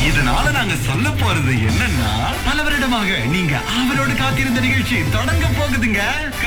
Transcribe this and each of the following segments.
இதனால நாங்க சொல்ல போறது என்னன்னா பல வருடமாக நீங்க அவரோடு காத்திருந்த நிகழ்ச்சி தொடங்க போகுதுங்க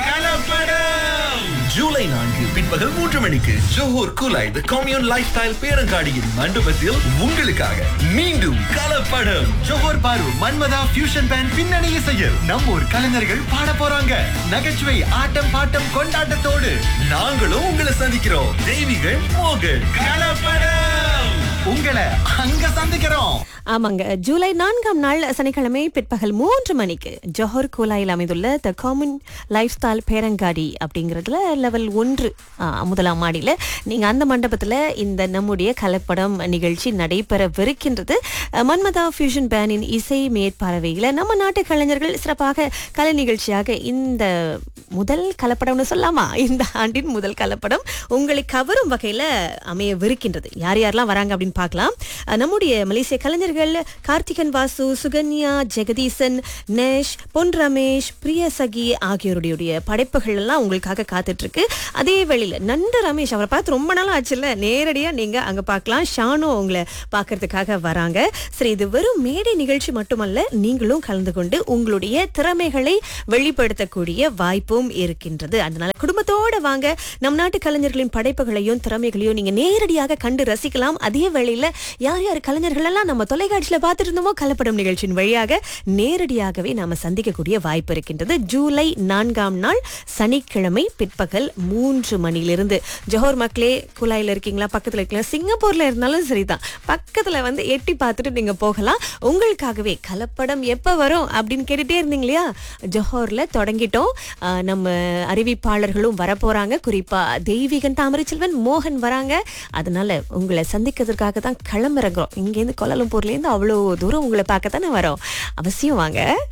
கலப்படம் ஜூலை நான்கு பிற்பகல் மூன்று மணிக்கு Johor Kulai the commune lifestyle பேரங்காடியின் மண்டபத்தில் உங்களுக்காக மீண்டும் கலப்படம் ஜோஹூர் பாரு மன்மதா ஃபியூஷன் பேண்ட் பின்னணி இசையில் நம்ம ஊர் கலைஞர்கள் பாட போறாங்க நகைச்சுவை ஆட்டம் பாட்டம் கொண்டாட்டத்தோடு நாங்களும் உங்களை சந்திக்கிறோம் தெய்வீகள் மோகன் கலப்படம் உங்களை அங்க சந்திக்கிறோம் ஆமாங்க ஜூலை நான்காம் நாள் சனிக்கிழமை பிற்பகல் மூன்று மணிக்கு ஜோஹர் கோலாயில் அமைந்துள்ள த காமன் லைஃப் ஸ்டைல் பேரங்காடி அப்படிங்கிறதுல லெவல் ஒன்று ஆ, முதலாம் மாடியில் நீங்கள் அந்த மண்டபத்தில் இந்த நம்முடைய கலப்படம் நிகழ்ச்சி நடைபெறவிருக்கின்றது அ, மன்மதா ஃபியூஷன் பேனின் இசை மேற்பார்வையில் நம்ம நாட்டு கலைஞர்கள் சிறப்பாக கலை நிகழ்ச்சியாக இந்த முதல் கலப்படம்னு சொல்லலாமா இந்த ஆண்டின் முதல் கலப்படம் உங்களை கவரும் வகையில் அமையவிருக்கின்றது யார் யாரெல்லாம் வராங்க அப்படின்னு பார்க்கலாம் அஹ் நம்முடைய மலேசிய கலைஞர்கள் கார்த்திகன் வாசு சுகன்யா ஜெகதீசன் நேஷ் பொன் ரமேஷ் பிரியசகி ஆகியோருடைய படைப்புகள் எல்லாம் உங்களுக்காக காத்துட்டு இருக்கு அதே வேளையில நண்டு ரமேஷ் அவரை பார்த்து ரொம்ப நாள் ஆச்சுல்ல நேரடியா நீங்க அங்க பார்க்கலாம் ஷானு உங்களை பார்க்கறதுக்காக வராங்க சரி இது வெறும் மேடை நிகழ்ச்சி மட்டுமல்ல நீங்களும் கலந்து கொண்டு உங்களுடைய திறமைகளை வெளிப்படுத்தக்கூடிய வாய்ப்பும் இருக்கின்றது அதனால குடும்பத்தோட வாங்க நம் நாட்டு கலைஞர்களின் படைப்புகளையும் திறமைகளையும் நீங்க நேரடியாக கண்டு ரசிக்கலாம் அதே வேளையில யார் யார் கலைஞர்கள் எல்லாம் நம்ம தொலைக்காட்சியில பார்த்துட்டு இருந்தோமோ கலப்படம் நிகழ்ச்சியின் வழியாக நேரடியாகவே நாம சந்திக்கக்கூடிய வாய்ப்பு இருக்கின்றது ஜூலை நான்காம் நாள் சனிக்கிழமை பிற்பகல் மூன்று மணியிலிருந்து ஜோஹர் மக்களே குழாயில இருக்கீங்களா பக்கத்துல இருக்கீங்களா சிங்கப்பூர்ல இருந்தாலும் சரிதான் பக்கத்துல வந்து எட்டி பார்த்துட்டு நீங்க போகலாம் உங்களுக்காகவே கலப்படம் எப்ப வரும் அப்படின்னு கேட்டுட்டே இருந்தீங்க இல்லையா ஜோஹர்ல தொடங்கிட்டோம் ஆஹ் நம்ம அறிவிப்பாளர்களும் வரப்போறாங்க குறிப்பா தெய்வீகன் தாமரைச்செல்வன் மோகன் வராங்க அதனால உங்களை சந்திக்கிறதுக்காக தான் கிளம்புறோம் இங்கேருந்து கோலாலம்பூர்லேருந்து அவ்வளோ தூரம் உங்களை பார்க்க தானே வரோம் அவசியம் வாங்க